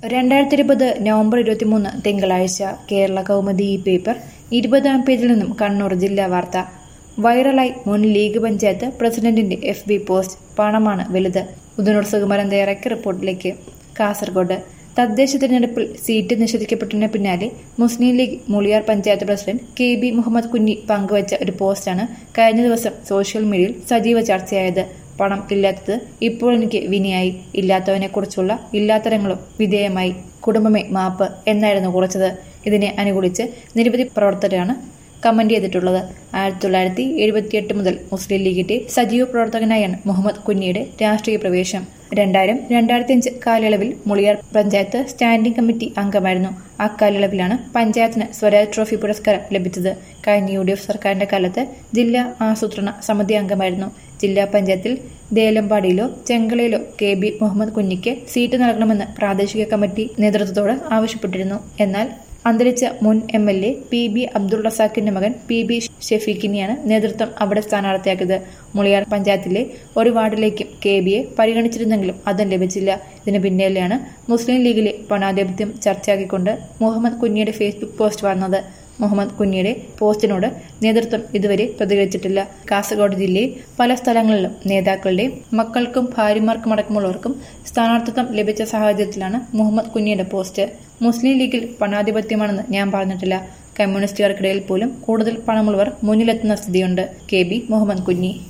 രണ്ടായിരത്തി ഇരുപത് നവംബർ ഇരുപത്തിമൂന്ന് തിങ്കളാഴ്ച കേരള കൗമുദി ഈ പേപ്പർ ഇരുപതാം പേജിൽ നിന്നും കണ്ണൂർ ജില്ലാ വാർത്ത വൈറലായി മുൻ ലീഗ് പഞ്ചായത്ത് പ്രസിഡന്റിന്റെ എഫ് ബി പോസ്റ്റ് പണമാണ് വലുത് ഉദനൂർ സുകുമാരൻ തയ്യാറാക്കിയ റിപ്പോർട്ടിലേക്ക് കാസർഗോഡ് തദ്ദേശ തിരഞ്ഞെടുപ്പിൽ സീറ്റ് നിഷേധിക്കപ്പെട്ടതിന് പിന്നാലെ Muslim League Muliyar panchayat president K B Muhammad Kunhi പങ്കുവച്ച ഒരു പോസ്റ്റാണ് കഴിഞ്ഞ ദിവസം സോഷ്യൽ മീഡിയയിൽ സജീവ ചർച്ചയായത് പണം ഇല്ലാത്തത് ഇപ്പോൾ എനിക്ക് വിനിയായി ഇല്ലാത്തവനെ കുറിച്ചുള്ള ഇല്ലാത്തരങ്ങളും വിധേയമായി കുടുംബമേ മാപ്പ് എന്നായിരുന്നു കുറിച്ചത് ഇതിനെ അനുകൂലിച്ച് നിരവധി പ്രവർത്തകരാണ് കമന്റ് ചെയ്തിട്ടുള്ളത് ആയിരത്തി തൊള്ളായിരത്തി എഴുപത്തിയെട്ട് മുതൽ മുസ്ലിം ലീഗിന്റെ സജീവ പ്രവർത്തകനായാണ് മുഹമ്മദ് കുഞ്ഞിയുടെ രാഷ്ട്രീയ പ്രവേശം രണ്ടായിരം രണ്ടായിരത്തി അഞ്ച് കാലയളവിൽ മുളിയാർ പഞ്ചായത്ത് സ്റ്റാൻഡിംഗ് കമ്മിറ്റി അംഗമായിരുന്നു അക്കാലയളവിലാണ് പഞ്ചായത്തിന് സ്വരാജ് ട്രോഫി പുരസ്കാരം ലഭിച്ചത് കഴിഞ്ഞ യു ഡി എഫ് സർക്കാരിന്റെ കാലത്ത് ജില്ലാ ആസൂത്രണ സമിതി അംഗമായിരുന്നു ജില്ലാ പഞ്ചായത്തിൽ ദേലമ്പാടിയിലോ ചെങ്കളയിലോ കെ ബി മുഹമ്മദ് കുഞ്ഞിക്ക് സീറ്റ് നൽകണമെന്ന് പ്രാദേശിക കമ്മിറ്റി നേതൃത്വത്തോട് ആവശ്യപ്പെട്ടിരുന്നു എന്നാൽ അന്തരിച്ച മുൻ M L A P B Abdul റസാഖിന്റെ മകൻ പി ബി ഷെഫീഖിനെയാണ് നേതൃത്വം അവിടെ സ്ഥാനാർത്ഥിയാക്കിയത് മുളിയാർ പഞ്ചായത്തിലെ ഒരു വാർഡിലേക്കും കെ ബിയെ പരിഗണിച്ചിരുന്നെങ്കിലും അതും ലഭിച്ചില്ല ഇതിന് പിന്നാലെയാണ് മുസ്ലിം ലീഗിലെ പണാധിപത്യം ചർച്ചയാക്കിക്കൊണ്ട് മുഹമ്മദ് കുഞ്ഞിയുടെ ഫേസ്ബുക്ക് പോസ്റ്റ് വന്നത് മുഹമ്മദ് കുഞ്ഞിയുടെ പോസ്റ്റിനോട് നേതൃത്വം ഇതുവരെ പ്രതികരിച്ചിട്ടില്ല കാസർഗോഡ് ജില്ലയിൽ പല സ്ഥലങ്ങളിലും നേതാക്കളുടെയും മക്കൾക്കും ഭാര്യമാർക്കും അടക്കമുള്ളവർക്കും സ്ഥാനാർത്ഥിത്വം ലഭിച്ച സാഹചര്യത്തിലാണ് മുഹമ്മദ് കുഞ്ഞിയുടെ പോസ്റ്റ് മുസ്ലിം ലീഗിൽ പണാധിപത്യമാണെന്ന് ഞാൻ പറഞ്ഞിട്ടില്ല കമ്മ്യൂണിസ്റ്റുകാർക്കിടയിൽ പോലും കൂടുതൽ പണമുള്ളവർ മുന്നിലെത്തുന്ന സ്ഥിതിയുണ്ട് കെ ബി മുഹമ്മദ് കുഞ്ഞി